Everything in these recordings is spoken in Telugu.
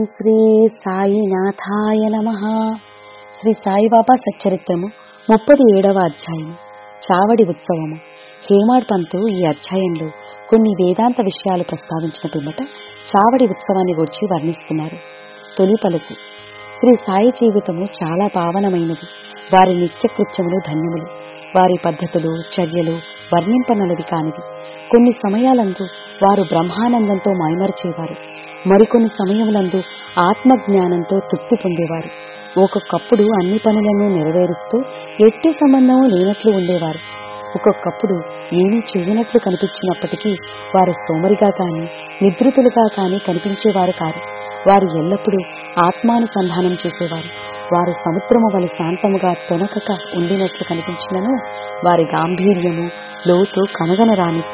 శ్రీ సాయినాథాయ నమ శ్రీ సాయిబాబా సచ్చరిత్రము ముప్పది ఏడవ అధ్యాయం చావడి ఉత్సవము హేమాడ్ పంతు ఈ అధ్యాయంలో కొన్ని వేదాంత విషయాలు ప్రస్తావించిన పిమ్మట చావడి ఉత్సవాన్ని గురించి వర్ణిస్తున్నారు తొలి పలుకు శ్రీ సాయి జీవితము చాలా పావనమైనది వారి నిత్యకృత్యములు ధన్యములు వారి పద్ధతులు చర్యలు వర్ణింపనలవి కానివి కొన్ని సమయాలందు వారు బ్రహ్మానందంతో మైమరిచేవారు మరికొన్ని సమయములందు ఆత్మజ్ఞానంతో తృప్తి పొందేవారు ఒక్కొక్కప్పుడు అన్ని పనులను నెరవేరుస్తూ ఎట్టి సంబంధము లేనట్లు ఉండేవారు ఒక్కొక్కప్పుడు ఏమీ చేయనట్లు కనిపించినప్పటికీ వారు సోమరిగా కాని నిద్రితులుగా కాని కనిపించేవారు కాదు వారు ఎల్లప్పుడూ ఆత్మానుసంధానం చేసేవారు వారు సముద్రము వలె శాంతముగా తొనకక ఉండినట్లు కనిపించినను వారి గాంభీర్యము లోతు కనగనరాని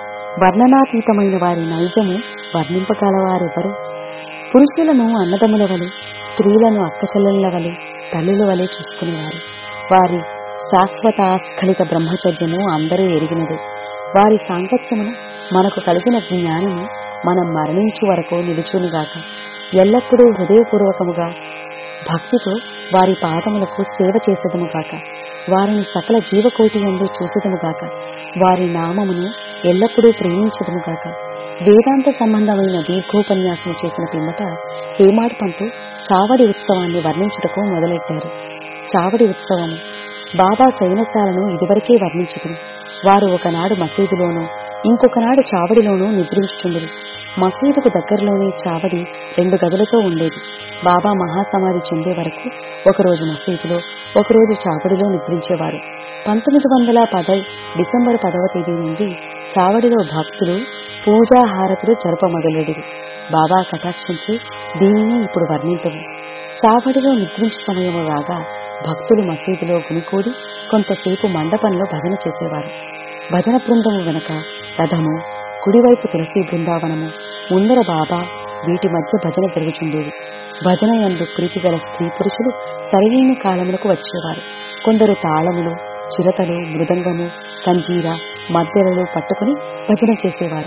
వర్ణనాతీతమైన వారి నైజము వర్ణింపగలవారెవరు పురుషులను అన్నదముల వలె స్త్రీలను అక్కచెల్లెళ్ల వలె తల్లుల వలె చూసుకునేవారు వారి శాశ్వత స్ఖలిత బ్రహ్మచర్యము అందరూ ఎరిగినదే వారి సాంగత్యమును మనకు కలిగిన జ్ఞానము మనం మరణించు వరకు నిలుచునుగాక ఎల్లప్పుడూ హృదయపూర్వకముగా భక్తితో వారి పాదములకు సేవ చేసదముగాక వారిని సకల జీవకోటి ఎందు చూసదముగాక వారి నామమును ఎల్లప్పుడూ ప్రేమించదముగాక వేదాంత సంబంధమైన దీర్ఘోపన్యాసం చేసిన పిమ్మట హేమాడ్ పంతు చావడి ఉత్సవాన్ని వర్ణించుటకు మొదలెట్టారు చావడి ఉత్సవము బాబా శయనశాలను ఇదివరకే వర్ణించుకుని వారు ఒకనాడు మసీదులోనూ ఇంకొకనాడు చావడిలోనూ నిద్రించుచుండరు మసీదుకు దగ్గరలోనే చావడి రెండు గదులతో ఉండేది బాబా మహాసమాధి చెందే వరకు ఒకరోజు మసీదులో ఒకరోజు చావడిలో నిద్రించేవారు పంతొమ్మిది వందల పదై డిసెంబర్ పదవ తేదీ నుండి చావడిలో భక్తులు పూజాహారతులు జరప మొదలెడివి బాబా కటాక్షించి దీనిని ఇప్పుడు వర్ణించవు చావడిలో నిద్రించు సమయము రాగా భక్తులు మసీదులో గుమికూడి కొంతసేపు మండపంలో భజన చేసేవారు భజన బృందము వెనక రథము కుడివైపు తులసి బృందావనము ముందర బాబా వీటి మధ్య భజన జరుగుచుండేది భజన యందు ప్రీతి గల స్త్రీ పురుషులు సరైన కాలములకు వచ్చేవారు కొందరు తాళములు చిరతలు మృదంగము కంజీర మద్దెలలు పట్టుకుని భజన చేసేవారు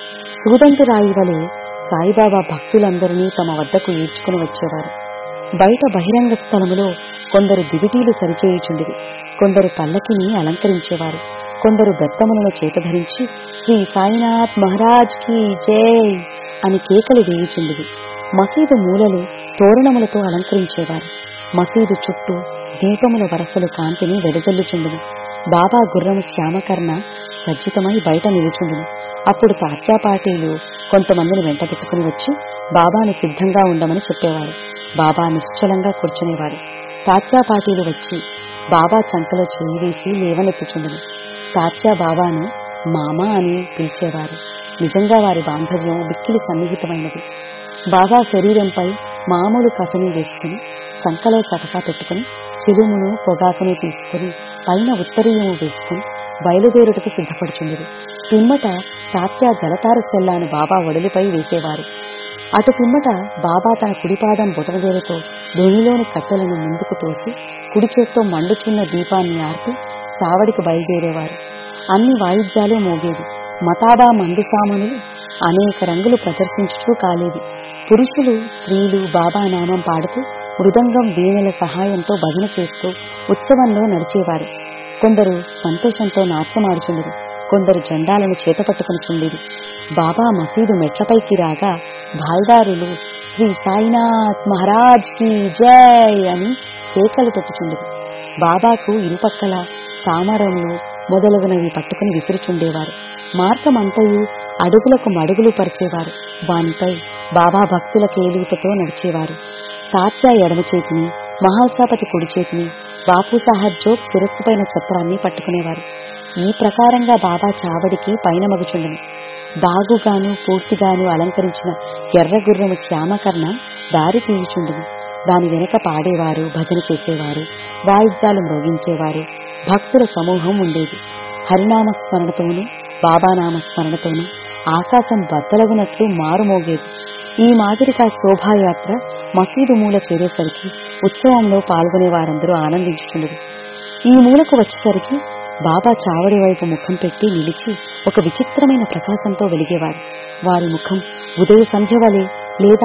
సూదంటి రాయి వలె సాయిబాబా భక్తులందరినీ తమ వద్దకు ఈడ్చుకుని వచ్చేవారు బయట బహిరంగ స్థలములో కొందరు దివిటీలు సరిచేయుచుండిరి కొందరు పల్లకిని అలంకరించేవారు కొందరు బెత్తములను చేతధరించి శ్రీ సాయినాథ్ మహారాజ్ కి జై అని కేకలు వేయుచుండివి మసీదు మూలలు తోరణములతో అలంకరించేవారు మసీదు చుట్టూ దీపముల వరసలు కాంతిని వెదజల్లుచుండును బాబా గుర్రము శ్యామకర్ణ సజ్జితమై బయట నిలుచుండును అప్పుడు తాత్యాపాటీలు కొంతమందిని వెంట పెట్టుకుని వచ్చి బాబాను సిద్ధంగా ఉండమని చెప్పేవారు బాబా నిశ్చలంగా కూర్చునేవారు తాత్యాపాటీలు వచ్చి బాబా చంకలో చేయి వేసి లేవనెత్తుచుండును తాత్యా బాబాను మామా అని పిలిచేవారు నిజంగా వారి బాంధవ్యం బిక్కిలి సన్నిహితమైనది బాబా శరీరంపై మామూలు కఫని వేసుకుని సంకలో సటకా పెట్టుకుని చిరుమును పొగాకును తీసుకుని పైన ఉత్తరీయము వేసుకుని బయలుదేరుటకు సిద్ధపడుచుండరు పిమ్మట తాత్యా జలతార సెల్లాను బాబా ఒడలిపై వేసేవారు అటు పిమ్మట బాబా తన కుడిపాదం బుటనవేలుతో దొనిలోని కట్టెలను ముందుకు తోసి కుడి చేత్తో మండుచున్న దీపాన్ని ఆర్పి చావడికి బయలుదేరేవారు అన్ని వాయిద్యాలు మోగేవి మతాబా మందు సామానులు అనేక రంగులు ప్రదర్శించుచూ కాలేది పురుషులు స్త్రీలు బాబా నామం పాడుతూ మృదంగం వీణల సహాయంతో భజన చేస్తూ ఉత్సవంలో నడిచేవారు కొందరు సంతోషంతో నాట్యమాడుచుండరు కొందరు జెండాలను చేతపట్టుకుని చుండిరి బాబా మసీదు మెట్లపైకి రాగా భాల్దారులు శ్రీ సాయినాథ్ మహారాజ్ కి జై అని కేకలు పెట్టుచుండరు బాబాకు ఇరుపక్కల చామరములు మొదలగునవి పట్టుకుని విసిరిచుండేవారు మార్గమంతయు అడుగులకు మడుగులు పరిచేవారు వానిపై బాబా భక్తుల కేలీతతో నడిచేవారు తాత్యా ఎడమ చేతిని మహాల్సాపతి కుడి చేతిని బాపు సాహెబ్ జోక్ శిరస్సుపైన ఛత్రాన్ని పట్టుకునేవారు ఈ ప్రకారంగా బాబా చావడికి పైన మగుచుండను బాగుగాను పూర్తిగాను అలంకరించిన ఎర్రగుర్రము శ్యామకర్ణ దారి తీయుచుండును దాని వెనక పాడేవారు భజన చేసేవారు వాయిద్యాలు మ్రోగించేవారు భక్తుల సమూహం ఉండేది హరినామ స్మరణతోనూ బాబానామ స్మరణతోనూ ఆకాశం బద్దలగునట్లు మారుమోగేది ఈ మాదిరిగా శోభాయాత్ర మసీదు మూల చేరేసరికి ఉత్సవంలో పాల్గొనే వారందరూ ఆనందించుచుండరు ఈ మూలకు వచ్చేసరికి బాబా చావడి వైపు ముఖం పెట్టి నిలిచి ఒక విచిత్రమైన ప్రకాశంతో వెలిగేవారు వారి ముఖం ఉదయ సంధ్య వలె లేదా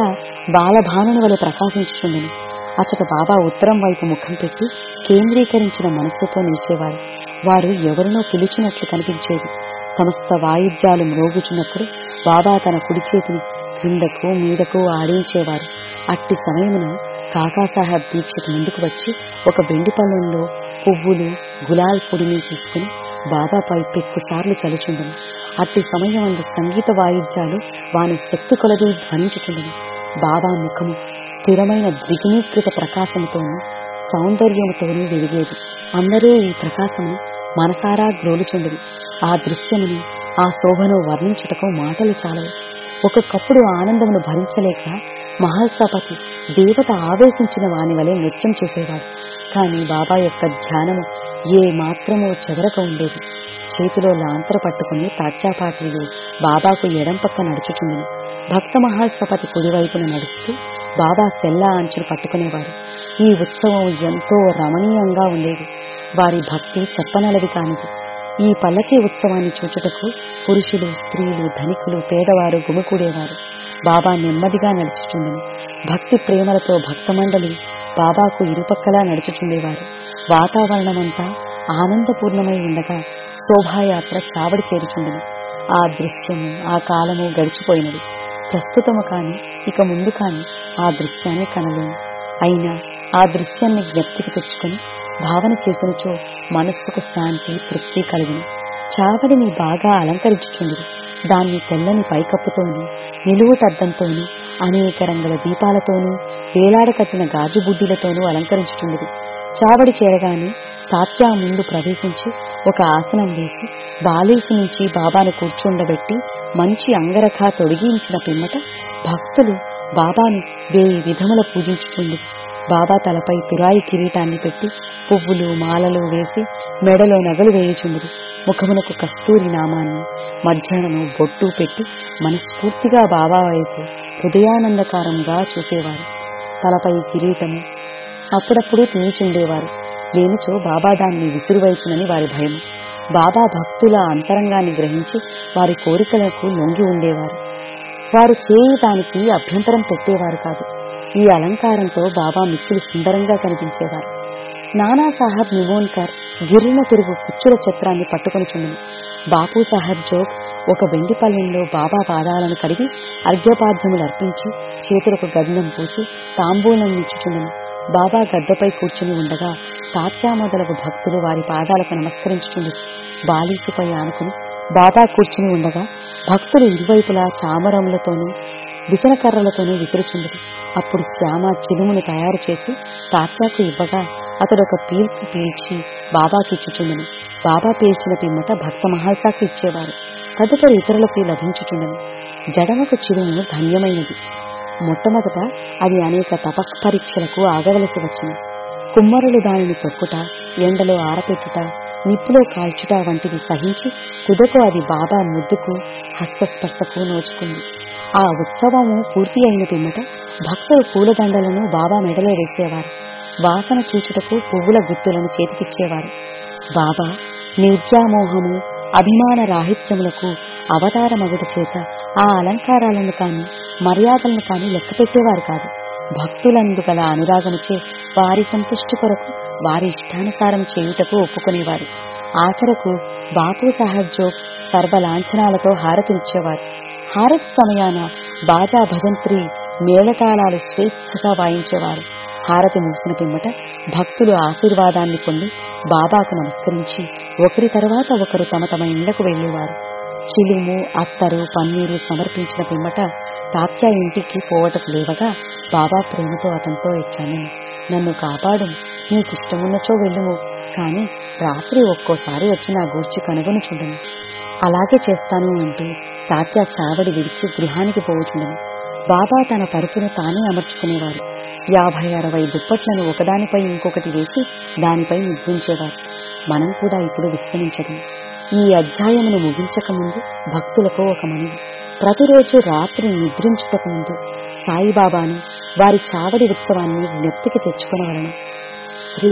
బాలభానుని వలె ప్రకాశించుతుందని అచ్చట బాబా ఉత్తరం వైపు ముఖం పెట్టి కేంద్రీకరించిన మనస్సుతో నిలిచేవారు వారు ఎవరినో పిలుచున్నట్లు కనిపించేది సమస్త వాయిద్యాలు మ్రోగుచున్నప్పుడు బాబా తన కుడి చేతిని క్రిందకు మీదకు ఆడించేవారు అట్టి సమయమున కాకాసాహెబ్ దీక్షిత్ ముందుకు వచ్చి ఒక బెండి పళ్ళెంలో పువ్వులు గులాల్ పొడిని తీసుకుని బాబాపై పెక్కుసార్లు చలుచుండను అట్టి సమయమందు సంగీత వాయిద్యాలు వాని శక్తి కొలది ధ్వనించుచుండను బాబా ముఖము స్థిరమైన ద్విగుణీకృత ప్రకాశముతోనూ సౌందర్యముతోనూ వెలిగేది అందరూ ఈ ప్రకాశమును మనసారా గ్రోలుచుండరు ఆ దృశ్యమును ఆ శోభను వర్ణించుటకు మాటలు చాలవు ఒక్కొక్కప్పుడు ఆనందమును భరించలేక మహల్సపతి దేవత ఆవేశించిన వాని వలె నృత్యం చేసేవాడు కాని బాబా యొక్క ధ్యానము ఏ మాత్రమో చెదరక ఉండేది చేతిలో లాంతర పట్టుకుని తాత్యాపాటీలు బాబాకు ఎడం పక్క నడుచుచుండెను భక్త మహాల్సపతి కుడివైపున నడుస్తూ బాబా సెల్లా అంచులు పట్టుకునేవారు ఈ ఉత్సవం ఎంతో రమణీయంగా ఉండేది వారి భక్తి చెప్పనలది కానిది ఈ పల్లకి ఉత్సవాన్ని చూచుటకు పురుషులు స్త్రీలు ధనికులు పేదవారు గుమికూడేవారు బాబా నెమ్మదిగా నడుచుచుండెను భక్తి ప్రేమలతో భక్తమండలి బాబాకు ఇరుపక్కలా నడుచుచుండేవారు వాతావరణమంతా ఆనందపూర్ణమై ఉండగా శోభాయాత్ర చావడి చేరుచుండెను ఆ దృశ్యము ఆ కాలము గడిచిపోయినది ప్రస్తుతము కాని ఇక ముందు కాని ఆ దృశ్యాన్ని కనలేము అయినా ఆ దృశ్యాన్ని జ్ఞప్తికి తెచ్చుకొని భావన చేసినచో మనస్సుకు శాంతి తృప్తి కలిగిన చావడిని బాగా అలంకరించుచుంది దాన్ని తెల్లని పైకప్పుతోనూ నిలువుటద్దంతోనూ అనేక రంగుల దీపాలతోనూ వేలాడకట్టిన గాజు బుడ్డిలతోనూ అలంకరించుచుండదు చావడి చేరగానే తాత్యా ముందు ప్రవేశించి ఒక ఆసనం వేసి బాలీసు నుంచి బాబాను కూర్చుండబెట్టి మంచి అంగరఖ తొడిగించిన పిమ్మట భక్తులు బాబాను వేయి విధముల పూజించుచుంది బాబా తలపై తురాయి కిరీటాన్ని పెట్టి పువ్వులు మాలలు వేసి మెడలో నగలు వేయుచుండదు ముఖమునకు కస్తూరి నామాన్ని మధ్యాహ్నము బొట్టు పెట్టి మనస్ఫూర్తిగా బాబా వైపు హృదయానందకారంగా చూసేవారు తలపై కిరీటము అప్పుడప్పుడు తినిచుండేవారు లేనిచో బాబా దాన్ని విసురువైచునని వారి భయం బాబా భక్తుల అంతరంగాన్ని గ్రహించి వారి కోరికలకు లొంగి ఉండేవారు వారు చేయి దానికి అభ్యంతరం పెట్టేవారు కాదు ఈ అలంకారంతో బాబా మిక్కిలి సుందరంగా కనిపించేవారు నానాసాహెబ్ నిమోన్కర్ గిర్రున తిరుగు కుచ్చుల చక్రాన్ని పట్టుకొని చుండెను బాపు సాహెబ్ జోగ్ ఒక వెండి పల్లెంలో బాబా పాదాలను కడిగి అర్ఘ్యపాద్యములు అర్పించి చేతులకు గంధం పూసి తాంబూలం ఇచ్చుచుండెను బాబా గద్దపై కూర్చుని ఉండగా తాత్యా మొదలగు భక్తులు వారి పాదాలకు నమస్కరించుచుండెను బాలీసుపై ఆనుకుని బాబా కూర్చుని ఉండగా భక్తులు ఇరువైపులా చామరములతోనూ విసనకర్రలతోనూ విసురుచుండదు అప్పుడు శ్యామ చిలుమును తయారు చేసి తాత్యాకు ఇవ్వగా అతడు ఒక పీల్పు పీల్చి బాబాకి ఇచ్చుచుండెను బాబా పీల్చిన పిమ్మట భక్త మహాల్సాకి ఇచ్చేవారు తదుపరి ఇతరులకు లభించుచుండెను జడమకు చిరుము ధన్యమైనది మొట్టమొదట అది అనేక తపక్ పరీక్షలకు ఆగవలసి వచ్చింది కుమ్మరులు దానిని తొక్కుట ఎండలో ఆరపెట్టుట నిప్పులో కాల్చుట వంటివి సహించి తుదకు అది బాబా ముద్దుకు హస్తస్పర్శకు నోచుకుంది ఆ ఉత్సవము పూర్తి అయిన పిమ్మట భక్తులు పూలదండలను బాబా మెడలో వేసేవారు వాసన చూచుటకు పువ్వుల గుత్తులను చేతికిచ్చేవారు బాబా నిర్జామోహము అభిమాన రాహిత్యములకు అవతారమగుట చేత ఆ అలంకారాలను కాని మర్యాదలను కాని లెక్క పెట్టేవారు కాదు భక్తులందు గల అనురాగముచే వారి సంతుష్టి కొరకు వారి ఇష్టానుసారం చేయుటకు ఒప్పుకునేవారు ఆఖరకు బాపు సాహెబ్ జోగ్ సర్వలాంఛనాలతో హారతినిచ్చేవారు హారతి సమయాన బాజా భజంత్రి మేళతాళాలు స్వేచ్ఛగా వాయించేవారు హారతి ముగిసిన పిమ్మట భక్తులు ఆశీర్వాదాన్ని పొంది బాబాకు నమస్కరించి ఒకరి తర్వాత ఒకరు తమ తమ ఇళ్లకు వెళ్లేవారు చిలుము అత్తరు పన్నీరు సమర్పించిన పిమ్మట తాత్యా ఇంటికి పోవటకు లేవగా బాబా ప్రేమతో అతనితో ఇట్లను నన్ను కాపాడు నీకిష్టమున్నచో వెళ్ళుము కాని రాత్రి ఒక్కోసారి వచ్చి నా గూర్చి కనుగొని చూడను అలాగే చేస్తాను అంటూ తాత్యా చావడి విడిచి గృహానికి పోవుచుండను బాబా తన పరుపును తానే అమర్చుకునేవారు యాభై అరవై దుప్పట్లను ఒకదానిపై ఇంకొకటి వేసి దానిపై ముద్రించేవారు మనం కూడా ఇప్పుడు విస్తరించదు ఈ అధ్యాయమును ముగించకముందు భక్తులకు ఒక మనవి ప్రతిరోజు రాత్రి నిద్రించుటకు ముందు సాయిబాబాను వారి చావడి ఉత్సవాన్ని జ్ఞప్తికి తెచ్చుకునవలను శ్రీ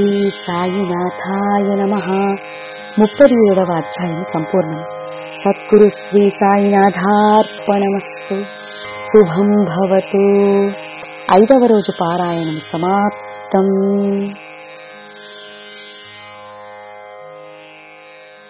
సాయినాథాయ నమ ముప్పది ఏడవ అధ్యాయం సంపూర్ణం సద్గురు శ్రీ సాయినాథార్పణమస్తు శుభం భవతు ఐదవ రోజు పారాయణం సమాప్తం